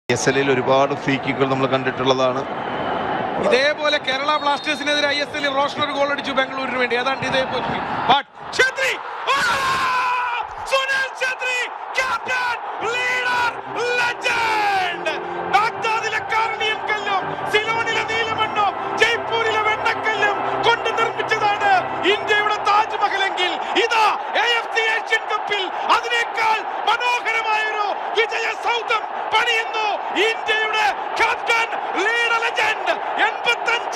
S എല്ലിൽ ഒരുപാട് free കിക്കുകൾ നമ്മൾ കണ്ടിട്ടുള്ളതാണ് ഇതേപോലെ കേരള ബ്ലാസ്റ്റേഴ്സിനെതിരെ ഐ എസ് എല്ലിൽ റോഷൻ ഒരു ഗോൾ അടിച്ചു ബാംഗ്ലൂരിന് വേണ്ടി ഏതാണ്ട് ഇതേപോലെ But ഛത്രി! ആ! Sunil Chhetri! Captain, leader, legend! ബാഗ്ദാദിലെ കാർണിയൻ കല്ലും സിലോണിലെ നീലമണ്ണും ജയ്പൂരിലെ വെണ്ണക്കല്ലും കൊണ്ട് നിർമ്മിച്ചതാണ് ഇന്ത്യയുടെ താജ്മഹലെങ്കിൽ ഇതാ എ എഫ് സി ഏഷ്യൻ കപ്പിൽ അതിനേക്കാൾ മനോഹരമായൊരു വിജയ സൗധം പണിയുന്നു ഇന്ത്യയുടെ ക്യാപ്റ്റൻ ലീഡർ ലെജൻഡ് എൺപത്തഞ്ച്